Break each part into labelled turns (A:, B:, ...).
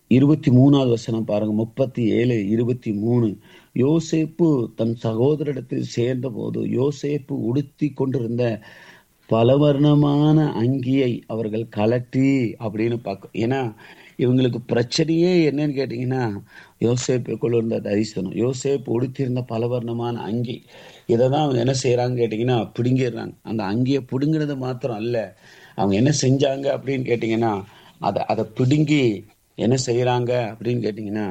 A: இருபத்தி மூணாவது வசனம் பாருங்க முப்பத்தி ஏழு இருபத்தி மூணு யோசேப்பு தன் சகோதரிடத்தில் சேர்ந்த போது யோசேப்பு உடுத்தி கொண்டிருந்த பலவர்ணமான அங்கியை அவர்கள் கலட்டி அப்படின்னு பார்க்க ஏன்னா இவங்களுக்கு பிரச்சனையே என்னன்னு கேட்டீங்கன்னா யோசேப்புக்குள்ள இருந்த தரிசனம் யோசேப்பு உடுத்தியிருந்த பலவர்ணமான அங்கி இதை தான் அவங்க என்ன செய்யறாங்க கேட்டீங்கன்னா பிடுங்கிடுறாங்க அந்த அங்கியை பிடுங்கினது மாத்திரம் அல்ல அவங்க என்ன செஞ்சாங்க அப்படின்னு கேட்டீங்கன்னா அதை அதை பிடுங்கி என்ன செய்யறாங்க அப்படின்னு கேட்டீங்கன்னா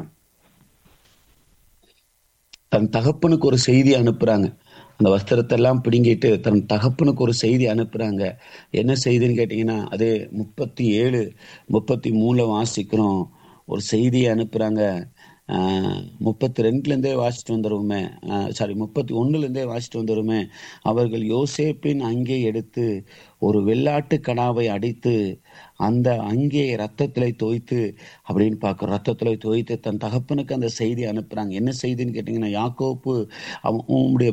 A: தன் தகப்பனுக்கு ஒரு செய்தி அனுப்புறாங்க அந்த வஸ்திரத்தை எல்லாம் பிடுங்கிட்டு தன் தகப்பனுக்கு ஒரு செய்தி அனுப்புறாங்க என்ன செய்தின்னு கேட்டீங்கன்னா அதே முப்பத்தி ஏழு முப்பத்தி மூணுல வாசிக்கிறோம் ஒரு செய்தியை அனுப்புறாங்க முப்பத்தி ரெண்டுலேருந்தே வாசிட்டு வந்துருவோமே சாரி முப்பத்தி ஒன்றுலேருந்தே வாசிட்டு வந்துருமே அவர்கள் யோசேப்பின் அங்கே எடுத்து ஒரு வெள்ளாட்டு கடாவை அடித்து அந்த அங்கே ரத்தத்துல தோய்த்து அப்படின்னு பார்க்குறோம் ரத்தத்துல தோய்த்து தன் தகப்பனுக்கு அந்த செய்தி அனுப்புறாங்க என்ன செய்தின்னு கேட்டிங்கன்னா யாக்கோப்பு அவன் உங்களுடைய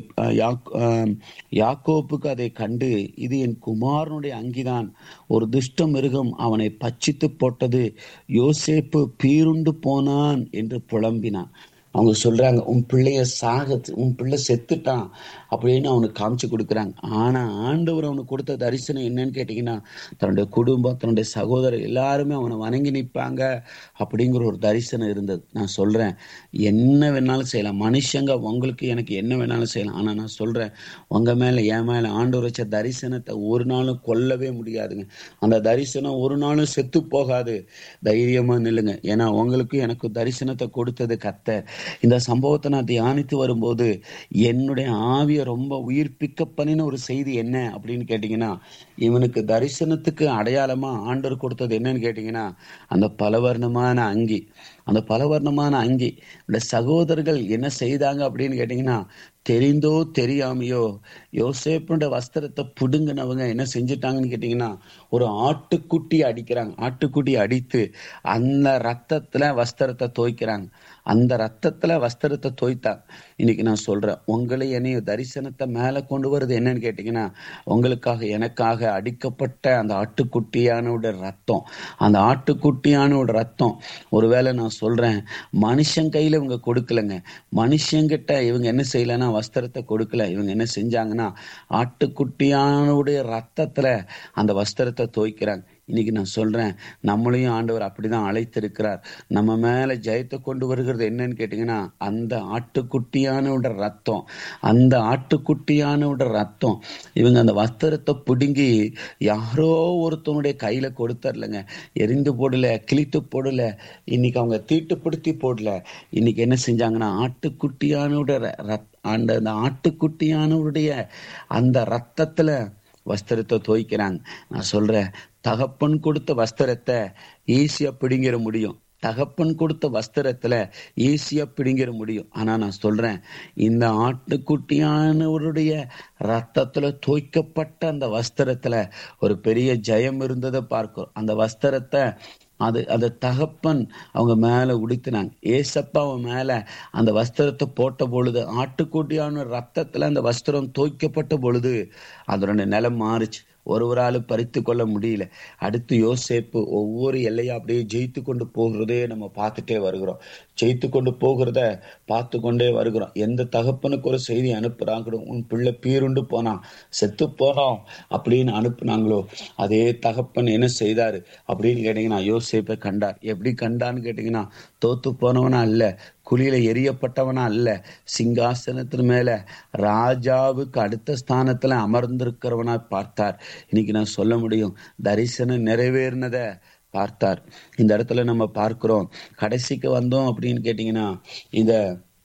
A: யாக்கோப்புக்கு அதை கண்டு இது என் குமாரனுடைய அங்கிதான் ஒரு துஷ்ட மிருகம் அவனை பச்சித்து போட்டது யோசேப்பு பீருண்டு போனான் என்று புலம்பினான் அவங்க சொல்றாங்க உன் பிள்ளைய சாக உன் பிள்ளை செத்துட்டான் அப்படின்னு அவனுக்கு காமிச்சு கொடுக்குறாங்க ஆனா ஆண்டவர் அவனுக்கு கொடுத்த தரிசனம் என்னன்னு கேட்டீங்கன்னா தன்னுடைய குடும்பம் தன்னுடைய சகோதரர் எல்லாருமே அவனை வணங்கி நிற்பாங்க அப்படிங்கிற ஒரு தரிசனம் இருந்தது நான் சொல்றேன் என்ன வேணாலும் செய்யலாம் மனுஷங்க உங்களுக்கு எனக்கு என்ன வேணாலும் செய்யலாம் ஆனா நான் சொல்றேன் உங்க மேல என் மேல ஆண்டவர் வச்ச தரிசனத்தை ஒரு நாளும் கொல்லவே முடியாதுங்க அந்த தரிசனம் ஒரு நாளும் செத்து போகாது தைரியமா நில்லுங்க ஏன்னா உங்களுக்கு எனக்கு தரிசனத்தை கொடுத்தது கத்த இந்த சம்பவத்தை நான் தியானித்து வரும்போது என்னுடைய ஆவியை ரொம்ப உயிர்ப்பிக்க பண்ணின ஒரு செய்தி என்ன அப்படின்னு கேட்டீங்கன்னா இவனுக்கு தரிசனத்துக்கு அடையாளமா ஆண்டவர் கொடுத்தது என்னன்னு கேட்டீங்கன்னா அந்த பலவர்ணமான அங்கி அந்த பலவர்ணமான அங்கி இந்த சகோதரர்கள் என்ன செய்தாங்க அப்படின்னு கேட்டீங்கன்னா தெரிந்தோ தெரியாமையோ யோசேப்புன்ற வஸ்திரத்தை புடுங்கினவங்க என்ன செஞ்சுட்டாங்கன்னு கேட்டீங்கன்னா ஒரு ஆட்டுக்குட்டி அடிக்கிறாங்க ஆட்டுக்குட்டி அடித்து அந்த ரத்தத்துல வஸ்திரத்தை தோய்க்கிறாங்க அந்த ரத்தத்துல வஸ்திரத்தை தோய்த்தாங்க இன்னைக்கு நான் சொல்றேன் உங்களை என்னைய தரிசனத்தை மேல கொண்டு வருது என்னன்னு கேட்டீங்கன்னா உங்களுக்காக எனக்காக அடிக்கப்பட்ட அந்த ஆட்டுக்குட்டியானோட ரத்தம் அந்த ஆட்டுக்குட்டியானோட ரத்தம் ஒருவேளை நான் சொல்றேன் மனுஷன் கையில இவங்க கொடுக்கலங்க மனுஷங்கிட்ட இவங்க என்ன செய்யலன்னா வஸ்திரத்தை கொடுக்கல இவங்க என்ன செஞ்சாங்கன்னா ஆட்டுக்குட்டியானுடைய ரத்தத்துல அந்த வஸ்திரத்தை தோய்க்கிறாங்க இன்னைக்கு நான் சொல்றேன் நம்மளையும் ஆண்டவர் அப்படிதான் அழைத்திருக்கிறார் நம்ம மேல ஜெயத்தை கொண்டு வருகிறது என்னன்னு கேட்டீங்கன்னா அந்த ஆட்டுக்குட்டியானோட ரத்தம் அந்த ஆட்டுக்குட்டியானோட ரத்தம் இவங்க அந்த வஸ்திரத்தை பிடுங்கி யாரோ ஒருத்தவனுடைய கையில கொடுத்தரலங்க எரிந்து போடல கிழித்து போடல இன்னைக்கு அவங்க தீட்டுப்படுத்தி போடல இன்னைக்கு என்ன செஞ்சாங்கன்னா ஆட்டுக்குட்டியானோட ரத் அந்த அந்த ஆட்டுக்குட்டியானவருடைய அந்த ரத்தத்துல வஸ்திரத்தை தோய்க்கிறாங்க நான் சொல்றேன் தகப்பன் கொடுத்த வஸ்திரத்தை ஈஸியா பிடிங்கிற முடியும் தகப்பன் கொடுத்த வஸ்திரத்துல ஈஸியா பிடிங்கிற முடியும் ஆனா நான் சொல்றேன் இந்த ஆட்டுக்குட்டியானவருடைய ரத்தத்துல தோய்க்கப்பட்ட அந்த வஸ்திரத்துல ஒரு பெரிய ஜெயம் இருந்ததை பார்க்கிறோம் அந்த வஸ்திரத்தை அது அந்த தகப்பன் அவங்க மேல உடுத்தினாங்க ஏசப்பா அவன் மேல அந்த வஸ்திரத்தை போட்ட பொழுது ஆட்டுக்குட்டியான ரத்தத்துல அந்த வஸ்திரம் தோய்க்கப்பட்ட பொழுது அதனுடைய நிலம் மாறுச்சு ஒருவரால் பறித்து கொள்ள முடியல அடுத்து யோசேப்பு ஒவ்வொரு எல்லையா அப்படியே ஜெயித்து கொண்டு போகிறதே நம்ம பார்த்துட்டே வருகிறோம் ஜெயித்து கொண்டு போகிறத பார்த்து கொண்டே வருகிறோம் எந்த தகப்பனுக்கு ஒரு செய்தி அனுப்புறாங்களோ உன் பிள்ளை பீருண்டு போனான் செத்து போனோம் அப்படின்னு அனுப்புனாங்களோ அதே தகப்பன் என்ன செய்தாரு அப்படின்னு கேட்டீங்கன்னா யோசேப்பை கண்டார் எப்படி கண்டான்னு கேட்டீங்கன்னா தோத்து போனவனா அல்ல குழியில எரியப்பட்டவனா அல்ல சிங்காசனத்தின் மேல ராஜாவுக்கு அடுத்த ஸ்தானத்துல அமர்ந்திருக்கிறவனா பார்த்தார் இன்னைக்கு நான் சொல்ல முடியும் தரிசனம் நிறைவேறினத பார்த்தார் இந்த இடத்துல நம்ம பார்க்கிறோம் கடைசிக்கு வந்தோம் அப்படின்னு கேட்டீங்கன்னா இந்த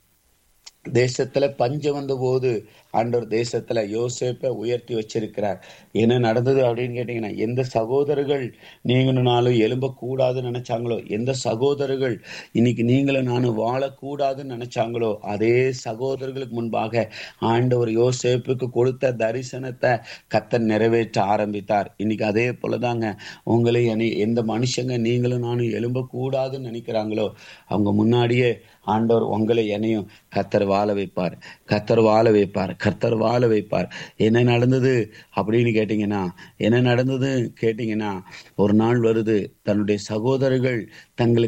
A: தேசத்துல பஞ்சம் வந்த போது ஆண்டவர் தேசத்துல யோசேப்பை உயர்த்தி வச்சிருக்கிறார் என்ன நடந்தது அப்படின்னு கேட்டீங்கன்னா எந்த சகோதரர்கள் நீங்களும் நாளும் எழும்ப கூடாதுன்னு நினைச்சாங்களோ எந்த சகோதரர்கள் இன்னைக்கு நீங்களும் நானும் வாழக்கூடாதுன்னு நினைச்சாங்களோ அதே சகோதரர்களுக்கு முன்பாக ஆண்டவர் யோசேப்புக்கு கொடுத்த தரிசனத்தை கத்தர் நிறைவேற்ற ஆரம்பித்தார் இன்னைக்கு அதே போலதாங்க உங்களை எந்த மனுஷங்க நீங்களும் நானும் எழும்ப கூடாதுன்னு நினைக்கிறாங்களோ அவங்க முன்னாடியே ஆண்டவர் உங்களை என்னையும் கத்தர் வாழ வைப்பார் கத்தர் வாழ வைப்பார் கர்த்தர் வாழ வைப்பார் என்ன நடந்தது அப்படின்னு கேட்டீங்கன்னா என்ன நடந்தது கேட்டீங்கன்னா ஒரு நாள் வருது தன்னுடைய சகோதரர்கள் தங்களுக்கு